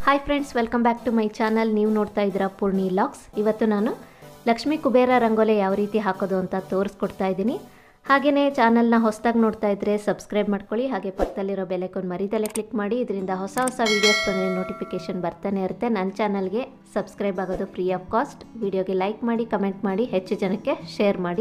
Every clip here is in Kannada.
hi friends welcome back to my channel ನೀವು ನೋಡ್ತಾ ಇದ್ದೀರಾ ಪೂರ್ಣಿ ಲಾಗ್ಸ್ ಇವತ್ತು ನಾನು ಲಕ್ಷ್ಮೀ ಕುಬೇರ ರಂಗೋಲೆ ಯಾವ ರೀತಿ ಹಾಕೋದು ಅಂತ ತೋರಿಸ್ಕೊಡ್ತಾ ಇದ್ದೀನಿ ಹಾಗೆಯೇ ಚಾನಲ್ನ ಹೊಸದಾಗಿ ನೋಡ್ತಾ ಇದ್ದರೆ ಸಬ್ಸ್ಕ್ರೈಬ್ ಮಾಡ್ಕೊಳ್ಳಿ ಹಾಗೆ ಪಕ್ಕದಲ್ಲಿರೋ ಬೆಲೆಕೊಂಡು ಮರಿದಲ್ಲೇ ಕ್ಲಿಕ್ ಮಾಡಿ ಇದರಿಂದ ಹೊಸ ಹೊಸ ವೀಡಿಯೋಸ್ ಬಂದರೆ ನೋಟಿಫಿಕೇಷನ್ ಬರ್ತಾನೆ ಇರುತ್ತೆ ನನ್ನ ಚಾನಲ್ಗೆ ಸಬ್ಸ್ಕ್ರೈಬ್ ಆಗೋದು ಫ್ರೀ ಆಫ್ ಕಾಸ್ಟ್ ವಿಡಿಯೋಗೆ ಲೈಕ್ ಮಾಡಿ ಕಮೆಂಟ್ ಮಾಡಿ ಹೆಚ್ಚು ಜನಕ್ಕೆ ಶೇರ್ ಮಾಡಿ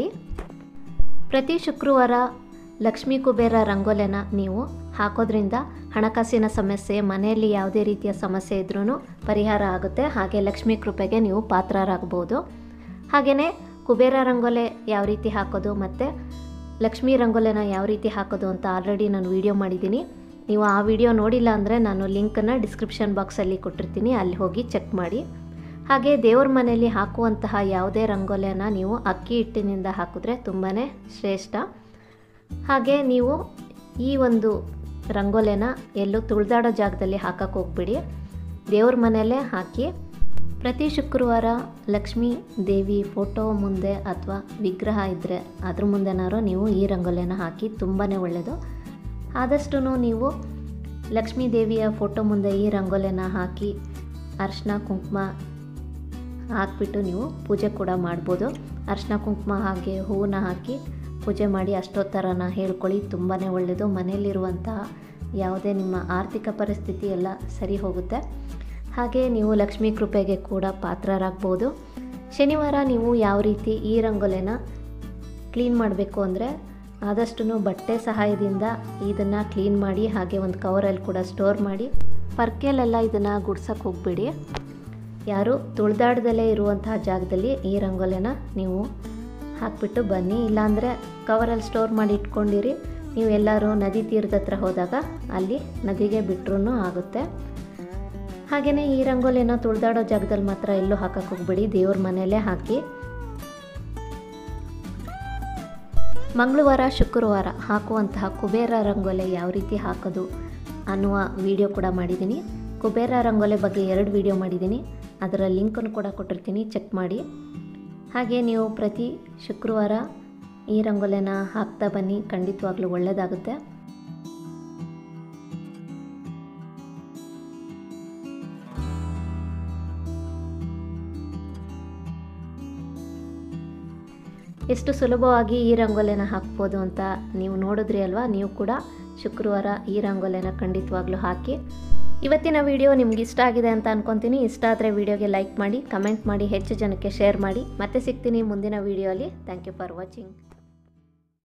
ಪ್ರತಿ ಶುಕ್ರವಾರ ಲಕ್ಷ್ಮೀ ಕುಬೇರ ರಂಗೋಲೆನ ನೀವು ಹಾಕೋದ್ರಿಂದ ಹಣಕಾಸಿನ ಸಮಸ್ಯೆ ಮನೆಯಲ್ಲಿ ಯಾವುದೇ ರೀತಿಯ ಸಮಸ್ಯೆ ಇದ್ರೂ ಪರಿಹಾರ ಆಗುತ್ತೆ ಹಾಗೆ ಲಕ್ಷ್ಮೀ ಕೃಪೆಗೆ ನೀವು ಪಾತ್ರರಾಗ್ಬೋದು ಹಾಗೆಯೇ ಕುಬೇರ ರಂಗೋಲೆ ಯಾವ ರೀತಿ ಹಾಕೋದು ಮತ್ತು ಲಕ್ಷ್ಮೀ ರಂಗೋಲೆನ ಯಾವ ರೀತಿ ಹಾಕೋದು ಅಂತ ಆಲ್ರೆಡಿ ನಾನು ವಿಡಿಯೋ ಮಾಡಿದ್ದೀನಿ ನೀವು ಆ ವಿಡಿಯೋ ನೋಡಿಲ್ಲ ಅಂದರೆ ನಾನು ಲಿಂಕನ್ನು ಡಿಸ್ಕ್ರಿಪ್ಷನ್ ಬಾಕ್ಸಲ್ಲಿ ಕೊಟ್ಟಿರ್ತೀನಿ ಅಲ್ಲಿ ಹೋಗಿ ಚೆಕ್ ಮಾಡಿ ಹಾಗೆ ದೇವ್ರ ಮನೆಯಲ್ಲಿ ಹಾಕುವಂತಹ ಯಾವುದೇ ರಂಗೋಲಿನ ನೀವು ಅಕ್ಕಿ ಹಿಟ್ಟಿನಿಂದ ಹಾಕಿದ್ರೆ ತುಂಬಾ ಶ್ರೇಷ್ಠ ಹಾಗೆ ನೀವು ಈ ಒಂದು ರಂಗೋಲೆನ ಎಲ್ಲೂ ತುಳಿದಾಡೋ ಜಾಗದಲ್ಲಿ ಹಾಕಕ್ಕೆ ಹೋಗ್ಬಿಡಿ ದೇವ್ರ ಮನೆಯಲ್ಲೇ ಹಾಕಿ ಪ್ರತಿ ಶುಕ್ರವಾರ ಲಕ್ಷ್ಮೀ ದೇವಿ ಫೋಟೋ ಮುಂದೆ ಅಥವಾ ವಿಗ್ರಹ ಇದ್ದರೆ ಅದ್ರ ಮುಂದೆನಾರು ನೀವು ಈ ರಂಗೋಲಿನ ಹಾಕಿ ತುಂಬಾ ಒಳ್ಳೆಯದು ಆದಷ್ಟು ನೀವು ಲಕ್ಷ್ಮೀ ದೇವಿಯ ಫೋಟೋ ಮುಂದೆ ಈ ರಂಗೋಲಿನ ಹಾಕಿ ಅರ್ಶಿನ ಕುಂಕುಮ ಹಾಕ್ಬಿಟ್ಟು ನೀವು ಪೂಜೆ ಕೂಡ ಮಾಡ್ಬೋದು ಅರ್ಶಿನ ಕುಂಕುಮ ಹಾಗೆ ಹೂವನ್ನ ಹಾಕಿ ಪೂಜೆ ಮಾಡಿ ಅಷ್ಟೋತ್ತರನ ಹೇಳ್ಕೊಳ್ಳಿ ತುಂಬಾ ಒಳ್ಳೆಯದು ಮನೆಯಲ್ಲಿರುವಂತಹ ಯಾವುದೇ ನಿಮ್ಮ ಆರ್ಥಿಕ ಪರಿಸ್ಥಿತಿ ಎಲ್ಲ ಸರಿ ಹೋಗುತ್ತೆ ಹಾಗೆ ನೀವು ಲಕ್ಷ್ಮೀ ಕೃಪೆಗೆ ಕೂಡ ಪಾತ್ರರಾಗ್ಬೋದು ಶನಿವಾರ ನೀವು ಯಾವ ರೀತಿ ಈ ರಂಗೋಲೆನ ಕ್ಲೀನ್ ಮಾಡಬೇಕು ಅಂದರೆ ಆದಷ್ಟು ಬಟ್ಟೆ ಸಹಾಯದಿಂದ ಇದನ್ನು ಕ್ಲೀನ್ ಮಾಡಿ ಹಾಗೆ ಒಂದು ಕವರಲ್ಲಿ ಕೂಡ ಸ್ಟೋರ್ ಮಾಡಿ ಪರ್ಕೆಲೆಲ್ಲ ಇದನ್ನು ಗುಡ್ಸಕ್ಕೆ ಹೋಗ್ಬೇಡಿ ಯಾರು ತುಳಿದಾಡ್ದಲೇ ಇರುವಂತಹ ಜಾಗದಲ್ಲಿ ಈ ರಂಗೋಲೆನ ನೀವು ಹಾಕ್ಬಿಟ್ಟು ಬನ್ನಿ ಇಲ್ಲಾಂದರೆ ಕವರಲ್ಲಿ ಸ್ಟೋರ್ ಮಾಡಿ ಇಟ್ಕೊಂಡಿರಿ ನೀವು ಎಲ್ಲರೂ ನದಿ ತೀರದ ಹತ್ರ ಹೋದಾಗ ಅಲ್ಲಿ ನದಿಗೆ ಬಿಟ್ಟರೂ ಆಗುತ್ತೆ ಹಾಗೆಯೇ ಈ ರಂಗೋಲಿನ ತುಳಿದಾಡೋ ಜಾಗದಲ್ಲಿ ಮಾತ್ರ ಎಲ್ಲೂ ಹಾಕಕ್ಕೆ ಹೋಗ್ಬೇಡಿ ದೇವ್ರ ಮನೆಯಲ್ಲೇ ಹಾಕಿ ಮಂಗಳವಾರ ಶುಕ್ರವಾರ ಹಾಕುವಂತಹ ಕುಬೇರ ರಂಗೋಲೆ ಯಾವ ರೀತಿ ಹಾಕೋದು ಅನ್ನುವ ವಿಡಿಯೋ ಕೂಡ ಮಾಡಿದ್ದೀನಿ ಕುಬೇರ ರಂಗೋಲೆ ಬಗ್ಗೆ ಎರಡು ವಿಡಿಯೋ ಮಾಡಿದ್ದೀನಿ ಅದರ ಲಿಂಕನ್ನು ಕೂಡ ಕೊಟ್ಟಿರ್ತೀನಿ ಚೆಕ್ ಮಾಡಿ ಹಾಗೆ ನೀವು ಪ್ರತಿ ಶುಕ್ರವಾರ ಈ ರಂಗೋಲೆನ ಹಾಕ್ತಾ ಬನ್ನಿ ಖಂಡಿತವಾಗ್ಲೂ ಒಳ್ಳೆಯದಾಗುತ್ತೆ ಎಷ್ಟು ಸುಲಭವಾಗಿ ಈ ರಂಗೋಲೆನ ಹಾಕ್ಬೋದು ಅಂತ ನೀವು ನೋಡಿದ್ರಿ ಅಲ್ವಾ ನೀವು ಕೂಡ ಶುಕ್ರವಾರ ಈ ರಂಗೋಲೆನ ಖಂಡಿತವಾಗ್ಲೂ ಹಾಕಿ ಇವತ್ತಿನ ವಿಡಿಯೋ ನಿಮ್ಗೆ ಇಷ್ಟ ಆಗಿದೆ ಅಂತ ಅನ್ಕೊತೀನಿ ಇಷ್ಟ ಆದರೆ ವಿಡಿಯೋಗೆ ಲೈಕ್ ಮಾಡಿ ಕಮೆಂಟ್ ಮಾಡಿ ಹೆಚ್ಚು ಜನಕ್ಕೆ ಶೇರ್ ಮಾಡಿ ಮತ್ತೆ ಸಿಗ್ತೀನಿ ಮುಂದಿನ ವಿಡಿಯೋಲಿ ಥ್ಯಾಂಕ್ ಯು ಫಾರ್ ವಾಚಿಂಗ್